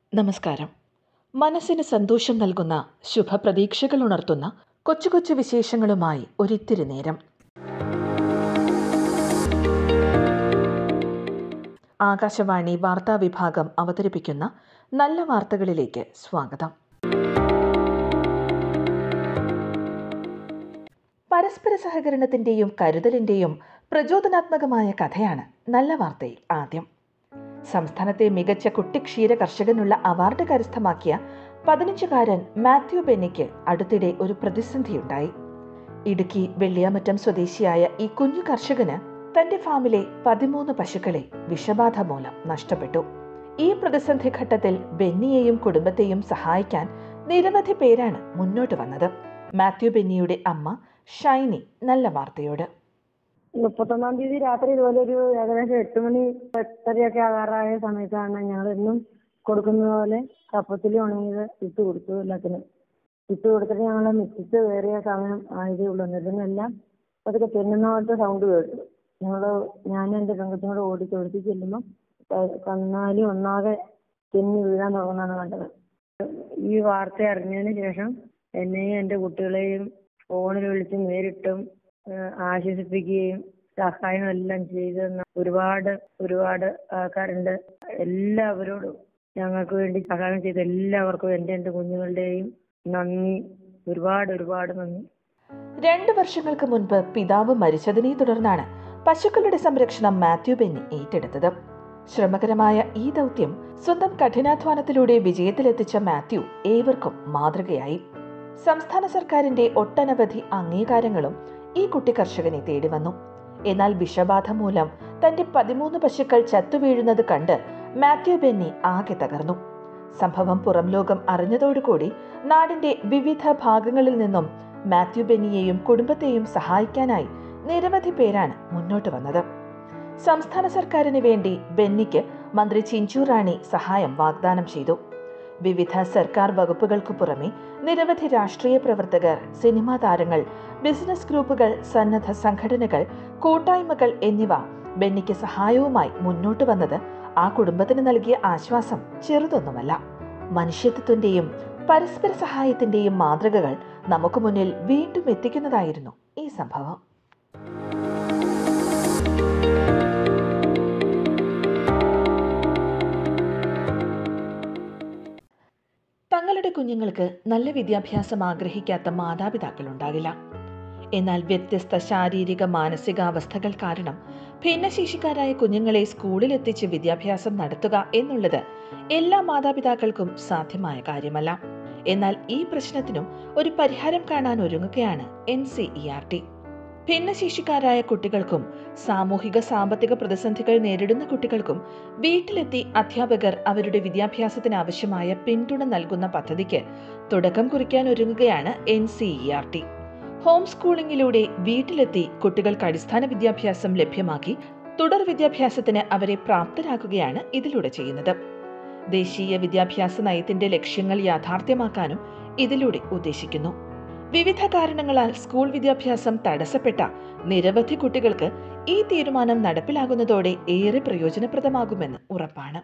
നമസ്കാരം മനസ്സിന് സന്തോഷം നൽകുന്ന ശുഭപ്രതീക്ഷകൾ ഉണർത്തുന്ന കൊച്ചു കൊച്ചു വിശേഷങ്ങളുമായി ഒരിത്തിരി നേരം ആകാശവാണി വാർത്താ വിഭാഗം അവതരിപ്പിക്കുന്ന നല്ല വാർത്തകളിലേക്ക് സ്വാഗതം പരസ്പര സഹകരണത്തിന്റെയും കരുതലിന്റെയും പ്രചോദനാത്മകമായ കഥയാണ് നല്ല വാർത്തയിൽ ആദ്യം സംസ്ഥാനത്തെ മികച്ച കുട്ടി ക്ഷീര കർഷകനുള്ള അവാർഡ് കരസ്ഥമാക്കിയ പതിനഞ്ചുകാരൻ മാത്യു ബെന്നിക്ക് അടുത്തിടെ ഒരു പ്രതിസന്ധിയുണ്ടായി ഇടുക്കി വെള്ളിയാമറ്റം സ്വദേശിയായ ഈ കുഞ്ഞു കർഷകന് തന്റെ ഫാമിലെ പതിമൂന്ന് പശുക്കളെ വിഷബാധ മൂലം നഷ്ടപ്പെട്ടു ഈ പ്രതിസന്ധി ഘട്ടത്തിൽ ബെന്നിയെയും കുടുംബത്തെയും സഹായിക്കാൻ നിരവധി പേരാണ് മുന്നോട്ട് വന്നത് മാത്യു ബെന്നിയുടെ അമ്മ ഷൈനി നല്ല വാർത്തയോട് മുപ്പത്തൊന്നാം തീയതി രാത്രി ഇതുപോലെ ഒരു ഏകദേശം എട്ട് മണി എട്ടരയൊക്കെ ആകാറായ സമയത്താണ് ഞങ്ങൾ എന്നും കൊടുക്കുന്ന പോലെ കപ്പത്തിൽ ഉണങ്ങിയത് ഇട്ട് കൊടുത്തു എല്ലാത്തിനും ഇട്ട് കൊടുത്തിട്ട് ഞങ്ങൾ മിക്സിച്ച് കയറിയ സമയം ആയതേ ഉള്ളൂ എന്നിട്ടെല്ലാം അതൊക്കെ തെന്നുന്ന പോലത്തെ സൗണ്ട് കേട്ടു ഞങ്ങൾ ഞാനും എൻ്റെ പെൺകുച്ചും കൂടെ ഓടി തൊടുത്തി ചെല്ലുമ്പം കന്നാലി ഒന്നാകെ തെന്നി വീഴാൻ തുടങ്ങുന്നതാണ് കണ്ടത് ഈ വാർത്ത അറിഞ്ഞതിന് ശേഷം എന്നെയും എൻ്റെ കുട്ടികളെയും ഫോണിൽ വിളിച്ച് നേരിട്ടും ഏഹ് ആശ്വസിപ്പിക്കുകയും സഹായം എല്ലാം ചെയ്തു തന്ന ഒരുപാട് ഒരുപാട് ആൾക്കാരുണ്ട് എല്ലാവരോടും ഞങ്ങൾക്ക് വേണ്ടി സഹായം ചെയ്ത എല്ലാവർക്കും എൻ്റെ എൻ്റെ കുഞ്ഞുങ്ങളുടെയും നന്ദി ഒരുപാട് ഒരുപാട് നന്ദി രണ്ടു വർഷങ്ങൾക്ക് മുൻപ് പിതാവ് മരിച്ചതിനെ തുടർന്നാണ് പശുക്കളുടെ സംരക്ഷണം മാത്യു ബെന്നി ഏറ്റെടുത്തത് ശ്രമകരമായ ഈ ദൗത്യം സ്വന്തം കഠിനാധ്വാനത്തിലൂടെ വിജയത്തിലെത്തിച്ച മാത്യു ഏവർക്കും മാതൃകയായി സംസ്ഥാന സർക്കാരിന്റെ ഒട്ടനവധി അംഗീകാരങ്ങളും ഈ കുട്ടി കർഷകനെ തേടി വന്നു എന്നാൽ വിഷബാധ മൂലം തന്റെ പതിമൂന്ന് പശുക്കൾ ചത്തുവീഴുന്നത് കണ്ട് മാത്യു ബെന്നി ആകെ തകർന്നു സംഭവം പുറം ലോകം അറിഞ്ഞതോടുകൂടി നാടിന്റെ വിവിധ ഭാഗങ്ങളിൽ നിന്നും മാത്യു ബെന്നിയെയും കുടുംബത്തെയും സഹായിക്കാനായി നിരവധി പേരാണ് മുന്നോട്ട് വന്നത് സംസ്ഥാന സർക്കാരിന് വേണ്ടി ബെന്നിക്ക് മന്ത്രി ചിഞ്ചു റാണി സഹായം വാഗ്ദാനം ചെയ്തു വിവിധ സർക്കാർ വകുപ്പുകൾക്കു പുറമെ നിരവധി രാഷ്ട്രീയ പ്രവർത്തകർ സിനിമാ താരങ്ങൾ ബിസിനസ് ഗ്രൂപ്പുകൾ സന്നദ്ധ സംഘടനകൾ കൂട്ടായ്മകൾ എന്നിവ ബെന്നിക്ക് സഹായവുമായി മുന്നോട്ട് വന്നത് ആ കുടുംബത്തിന് നൽകിയ ആശ്വാസം ചെറുതൊന്നുമല്ല മനുഷ്യത്വത്തിന്റെയും പരസ്പര സഹായത്തിന്റെയും മാതൃകകൾ നമുക്ക് മുന്നിൽ വീണ്ടും എത്തിക്കുന്നതായിരുന്നു ഈ സംഭവം തങ്ങളുടെ കുഞ്ഞുങ്ങൾക്ക് നല്ല വിദ്യാഭ്യാസം ആഗ്രഹിക്കാത്ത മാതാപിതാക്കൾ ഉണ്ടാകില്ല എന്നാൽ വ്യത്യസ്ത ശാരീരിക മാനസികാവസ്ഥകൾ കാരണം ഭിന്നശേഷിക്കാരായ കുഞ്ഞുങ്ങളെ സ്കൂളിലെത്തിച്ച് വിദ്യാഭ്യാസം നടത്തുക എന്നുള്ളത് എല്ലാ മാതാപിതാക്കൾക്കും സാധ്യമായ കാര്യമല്ല എന്നാൽ ഈ പ്രശ്നത്തിനും ഒരു പരിഹാരം കാണാൻ ഒരുങ്ങുകയാണ് N C E R T ഭിന്നശേഷിക്കാരായ കുട്ടികൾക്കും സാമൂഹിക സാമ്പത്തിക പ്രതിസന്ധികൾ നേരിടുന്ന കുട്ടികൾക്കും വീട്ടിലെത്തി അധ്യാപകർ അവരുടെ വിദ്യാഭ്യാസത്തിന് ആവശ്യമായ പിന്തുണ നൽകുന്ന പദ്ധതിക്ക് തുടക്കം കുറിക്കാൻ ഒരുങ്ങുകയാണ് N C E R T home സ്കൂളിംഗിലൂടെ വീട്ടിലെത്തി കുട്ടികൾക്ക് അടിസ്ഥാന വിദ്യാഭ്യാസം ലഭ്യമാക്കി തുടർ വിദ്യാഭ്യാസത്തിന് അവരെ പ്രാപ്തരാക്കുകയാണ് ഇതിലൂടെ ചെയ്യുന്നത് ദേശീയ വിദ്യാഭ്യാസ നയത്തിന്റെ ലക്ഷ്യങ്ങൾ യാഥാർത്ഥ്യമാക്കാനും ഇതിലൂടെ ഉദ്ദേശിക്കുന്നു വിവിധ കാരണങ്ങളാൽ സ്കൂൾ വിദ്യാഭ്യാസം തടസ്സപ്പെട്ട നിരവധി കുട്ടികൾക്ക് ഈ തീരുമാനം നടപ്പിലാകുന്നതോടെ ഏറെ പ്രയോജനപ്രദമാകുമെന്ന് ഉറപ്പാണ്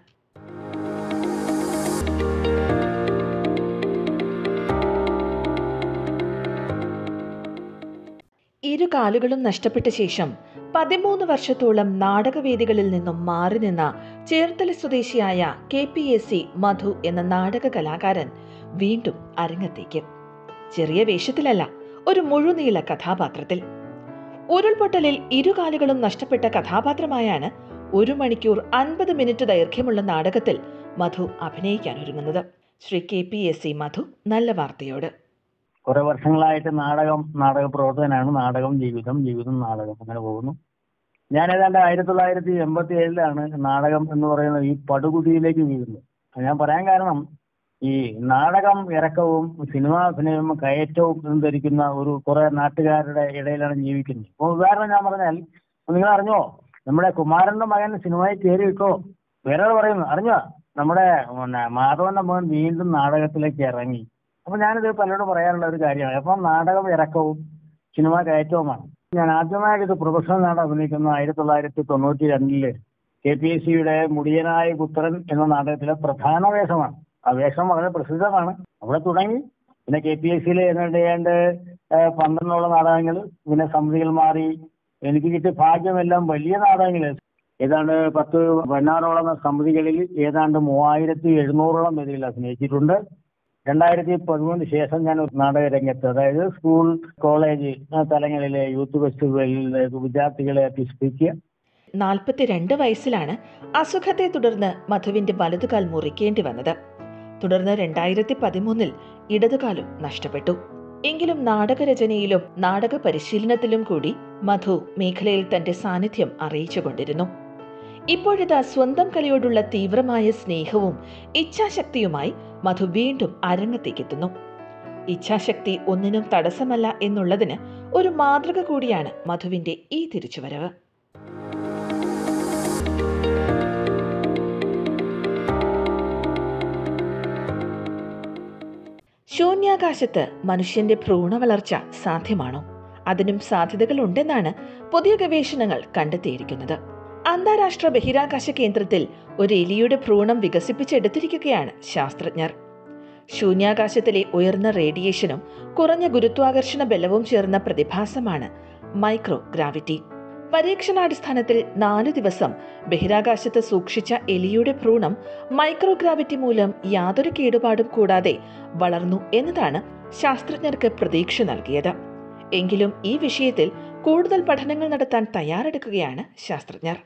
ഇരു കാലുകളും നഷ്ടപ്പെട്ട ശേഷം പതിമൂന്ന് വർഷത്തോളം നാടകവേദികളിൽ നിന്നും മാറി നിന്ന ചേർത്തല സ്വദേശിയായ K P S C Madhu എന്ന നാടക കലാകാരൻ വീണ്ടും അരങ്ങത്തേക്ക് ചെറിയ വേഷത്തിലല്ല ഒരു മുഴുനീള കഥാപാത്രത്തിൽ ഉരുൾപൊട്ടലിൽ ഇരുകാലുകളും നഷ്ടപ്പെട്ട കഥാപാത്രമായാണ് ഒരു മണിക്കൂർ അൻപത് മിനിറ്റ് ദൈർഘ്യമുള്ള നാടകത്തിൽ മധു അഭിനയിക്കാൻ ഒരുങ്ങുന്നത് Shri K P S C Madhu നല്ല വാർത്തയോട് കുറെ വർഷങ്ങളായിട്ട് നാടകം നാടക പ്രവർത്തകനാണ് നാടകം ജീവിതം ജീവിതം നാടകം അങ്ങനെ പോകുന്നു ഞാൻ ഏതാണ്ട് ആയിരത്തി തൊള്ളായിരത്തി എൺപത്തി ഏഴിലാണ് നാടകം എന്ന് പറയുന്ന ഈ പടുകുതിയിലേക്ക് വീഴുന്നത് ഞാൻ പറയാൻ കാരണം ഈ നാടകം ഇറക്കവും സിനിമാ അഭിനയവും കയറ്റവും എന്ന് ധരിക്കുന്ന ഒരു കുറെ നാട്ടുകാരുടെ ഇടയിലാണ് ജീവിക്കുന്നത് ഇപ്പൊ ഉദാഹരണം ഞാൻ പറഞ്ഞാൽ നിങ്ങൾ അറിഞ്ഞോ നമ്മുടെ കുമാരന്റെ മകൻ സിനിമയിൽ കയറി വിട്ടോ വേറെ പറയുന്നു അറിഞ്ഞോ നമ്മുടെ പിന്നെ മാധവന്റെ മകൻ വീണ്ടും നാടകത്തിലേക്ക് ഇറങ്ങി അപ്പൊ ഞാനിത് പലരോടും പറയാനുള്ള ഒരു കാര്യമാണ് അപ്പം നാടകം ഇറക്കവും സിനിമ കയറ്റവുമാണ് ഞാൻ ആദ്യമായിട്ട് ഇത് പ്രൊഫഷണൽ നാടകം അഭിനയിക്കുന്നത് ആയിരത്തി തൊള്ളായിരത്തി തൊണ്ണൂറ്റി രണ്ടില് കെ പി എസ് സിയുടെ മുടിയനായ പുത്രൻ എന്ന നാടകത്തിലെ പ്രധാന വേഷമാണ് ആ വേഷം വളരെ പ്രസിദ്ധമാണ് അവിടെ തുടങ്ങി പിന്നെ കെ പി എസ് സിയിൽ ഏതാണ്ട് ഏതാണ്ട് പന്ത്രണ്ടോളം നാടകങ്ങൾ പിന്നെ സമിതികൾ മാറി എനിക്ക് കിട്ടിയ ഭാഗ്യമെല്ലാം വലിയ നാടകങ്ങൾ ഏതാണ്ട് പത്ത് പതിനാറോളം സമിതികളിൽ ഏതാണ്ട് മൂവായിരത്തി എഴുന്നൂറോളം വേദികൾ അഭിനയിച്ചിട്ടുണ്ട് രണ്ടായിരത്തി പതിമൂന്ന് ശേഷം ഞാൻ നാടക രംഗത്ത് അതായത് സ്കൂൾ കോളേജ് ആ തലങ്ങളിലെ യൂത്ത് ഫെസ്റ്റിവലിൽ വിദ്യാർത്ഥികളെ അഭ്യസിപ്പിക്കുക നാൽപ്പത്തിരണ്ട് വയസ്സിലാണ് അസുഖത്തെ തുടർന്ന് മധുവിന്റെ വലതുകാൽ മുറിക്കേണ്ടി വന്നത് തുടർന്ന് രണ്ടായിരത്തി പതിമൂന്നിൽ ഇടതുകാലും നഷ്ടപ്പെട്ടു എങ്കിലും നാടകരചനയിലും നാടക പരിശീലനത്തിലും കൂടി മധു മേഖലയിൽ തന്റെ സാന്നിധ്യം അറിയിച്ചുകൊണ്ടിരുന്നു ഇപ്പോഴിതാ സ്വന്തം കലയോടുള്ള തീവ്രമായ സ്നേഹവും ഇച്ഛാശക്തിയുമായി മധു വീണ്ടും അരങ്ങത്തേക്കെത്തുന്നു ഇച്ഛാശക്തി ഒന്നിനും തടസ്സമല്ല എന്നുള്ളതിന് ഒരു മാതൃക കൂടിയാണ് മധുവിന്റെ ഈ തിരിച്ചുവരവ് ശൂന്യാകാശത്ത് മനുഷ്യന്റെ ഭ്രൂണ വളർച്ച സാധ്യമാണോ അതിനും സാധ്യതകൾ ഉണ്ടെന്നാണ് പുതിയ ഗവേഷണങ്ങൾ കണ്ടെത്തിയിരിക്കുന്നത് അന്താരാഷ്ട്ര ബഹിരാകാശ കേന്ദ്രത്തിൽ ഒരു എലിയുടെ ഭ്രൂണം വികസിപ്പിച്ചെടുത്തിരിക്കുകയാണ് ശാസ്ത്രജ്ഞർ ശൂന്യാകാശത്തിലെ ഉയർന്ന റേഡിയേഷനും കുറഞ്ഞ ഗുരുത്വാകർഷണ ബലവും ചേർന്ന പ്രതിഭാസമാണ് മൈക്രോ ഗ്രാവിറ്റി പരീക്ഷണാടിസ്ഥാനത്തിൽ നാല് ദിവസം ബഹിരാകാശത്ത് സൂക്ഷിച്ച എലിയുടെ ഭ്രൂണം മൈക്രോഗ്രാവിറ്റി മൂലം യാതൊരു കേടുപാടും കൂടാതെ വളർന്നു എന്നതാണ് ശാസ്ത്രജ്ഞർക്ക് പ്രതീക്ഷ നൽകിയത് എങ്കിലും ഈ വിഷയത്തിൽ കൂടുതൽ പഠനങ്ങൾ നടത്താൻ തയ്യാറെടുക്കുകയാണ് ശാസ്ത്രജ്ഞർ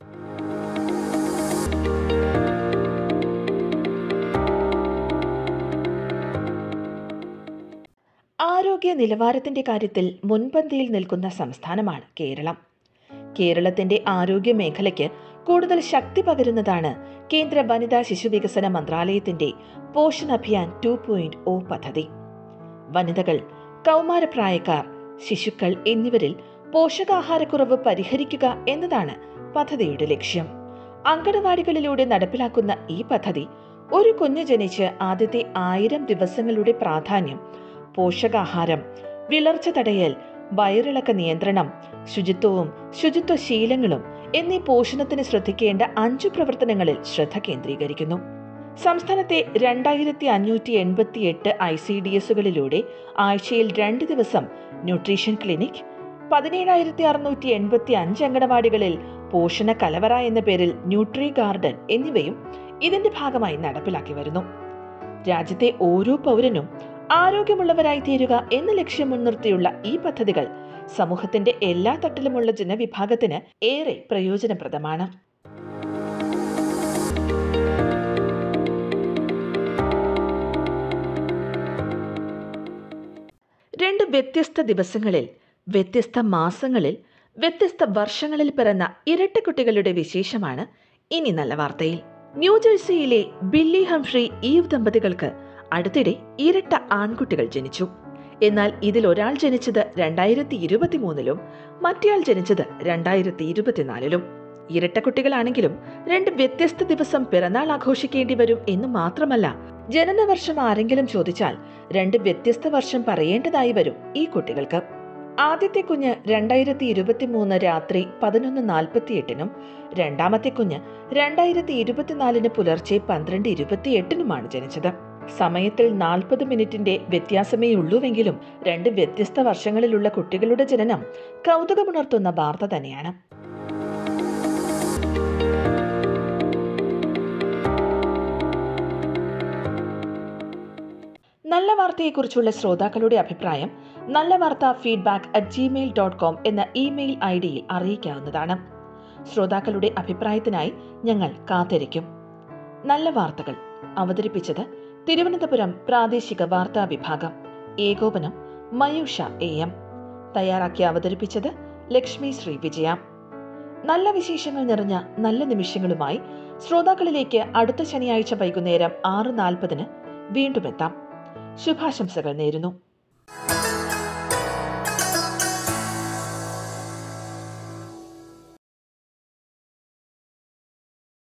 ആരോഗ്യ നിലവാരത്തിന്റെ കാര്യത്തിൽ മുൻപന്തിയിൽ നിൽക്കുന്ന സംസ്ഥാനമാണ് കേരളം കേരളത്തിന്റെ ആരോഗ്യ മേഖലയ്ക്ക് കൂടുതൽ ശക്തി പകരുന്നതാണ് കേന്ദ്ര വനിതാ ശിശുവികസന മന്ത്രാലയത്തിന്റെ Poshan Abhiyaan two point O പദ്ധതി വനിതകൾ കൗമാരപ്രായക്കാർ ശിശുക്കൾ എന്നിവരിൽ പോഷകാഹാരക്കുറവ് പരിഹരിക്കുക എന്നതാണ് പദ്ധതിയുടെ ലക്ഷ്യം അങ്കണവാടികളിലൂടെ നടപ്പിലാക്കുന്ന ഈ പദ്ധതി ഒരു കുഞ്ഞ് ജനിച്ച് ആദ്യത്തെ ആയിരം ദിവസങ്ങളുടെ പ്രാധാന്യം പോഷകാഹാരം വിളർച്ച തടയൽ വയറിളക്ക നിയന്ത്രണം ശുചിത്വവും ശുചിത്വ ശീലങ്ങളും എന്നീ പോഷണത്തിന് ശ്രദ്ധിക്കേണ്ട അഞ്ചു പ്രവർത്തനങ്ങളിൽ ശ്രദ്ധ കേന്ദ്രീകരിക്കുന്നു സംസ്ഥാനത്തെ രണ്ടായിരത്തി അഞ്ഞൂറ്റി എൺപത്തി എട്ട് ഐ സി ഡി എസുകളിലൂടെ ആഴ്ചയിൽ രണ്ട് ദിവസം ന്യൂട്രീഷൻ ക്ലിനിക് പതിനേഴായിരത്തി അറുന്നൂറ്റി എൺപത്തി അഞ്ച് അംഗനവാടികളിൽ പോഷണ കലവറ എന്ന പേരിൽ ന്യൂട്രി ഗാർഡൻ എന്നിവയും ഇതിന്റെ ഭാഗമായി നടപ്പിലാക്കി വരുന്നു രാജ്യത്തെ ഓരോ പൗരനും ആരോഗ്യമുള്ളവരായി തീരുക എന്ന ലക്ഷ്യം മുൻനിർത്തിയുള്ള ഈ പദ്ധതികൾ സമൂഹത്തിന്റെ എല്ലാ തട്ടിലുമുള്ള ജനവിഭാഗത്തിന് ഏറെ പ്രയോജനപ്രദമാണ് രണ്ട് വ്യത്യസ്ത ദിവസങ്ങളിൽ വ്യത്യസ്ത മാസങ്ങളിൽ വ്യത്യസ്ത വർഷങ്ങളിൽ പിറന്ന ഇരട്ടക്കുട്ടികളുടെ വിശേഷമാണ് ഇനി നല്ല വാർത്തയിൽ ന്യൂജേഴ്സിയിലെ ബില്ലി ഹംഫ്രി ഈവ് ദമ്പതികൾക്ക് അടുത്തിടെ ഇരട്ട ആൺകുട്ടികൾ ജനിച്ചു എന്നാൽ ഇതിൽ ഒരാൾ ജനിച്ചത് രണ്ടായിരത്തി ഇരുപത്തി മൂന്നിലും മറ്റേയാൾ ജനിച്ചത് രണ്ടായിരത്തി ഇരുപത്തിനാലിലും ഇരട്ടക്കുട്ടികളാണെങ്കിലും രണ്ട് വ്യത്യസ്ത ദിവസം പിറന്നാൾ ആഘോഷിക്കേണ്ടി വരും എന്ന് മാത്രമല്ല ജനനവർഷം ആരെങ്കിലും ചോദിച്ചാൽ രണ്ട് വ്യത്യസ്ത വർഷം പറയേണ്ടതായി വരും ഈ കുട്ടികൾക്ക് ആദ്യത്തെ കുഞ്ഞ് രണ്ടായിരത്തി ഇരുപത്തി മൂന്ന് രാത്രി പതിനൊന്ന് നാൽപ്പത്തിയെട്ടിനും രണ്ടാമത്തെ കുഞ്ഞ് രണ്ടായിരത്തി ഇരുപത്തിനാലിന് പുലർച്ചെ പന്ത്രണ്ട് ഇരുപത്തിയെട്ടിനുമാണ് ജനിച്ചത് സമയത്തിൽ നാൽപ്പത് മിനിറ്റിന്റെ വ്യത്യാസമേ ഉള്ളൂവെങ്കിലും രണ്ട് വ്യത്യസ്ത വർഷങ്ങളിലുള്ള കുട്ടികളുടെ ജനനം കൗതുകമുണർത്തുന്ന വാർത്ത തന്നെയാണ് നല്ല വാർത്തയെക്കുറിച്ചുള്ള ശ്രോതാക്കളുടെ അഭിപ്രായം നല്ല വാർത്ത feedback at Gmail dot com എന്ന ഇമെയിൽ ഐ ഡിയിൽ അറിയിക്കാവുന്നതാണ് ശ്രോതാക്കളുടെ അഭിപ്രായത്തിനായി ഞങ്ങൾ കാത്തിരിക്കും നല്ല വാർത്തകൾ അവതരിപ്പിച്ചത് തിരുവനന്തപുരം പ്രാദേശിക വാർത്താ വിഭാഗം ഏകോപനം മയൂഷ എ എം തയ്യാറാക്കി അവതരിപ്പിച്ചത് ലക്ഷ്മി ശ്രീ വിജയ നല്ല വിശേഷങ്ങൾ നിറഞ്ഞ നല്ല നിമിഷങ്ങളുമായി ശ്രോതാക്കളിലേക്ക് അടുത്ത ശനിയാഴ്ച വൈകുന്നേരം ആറ് നാൽപ്പതിന് വീണ്ടും എത്താം ശുഭാശംസകൾ നേരുന്നു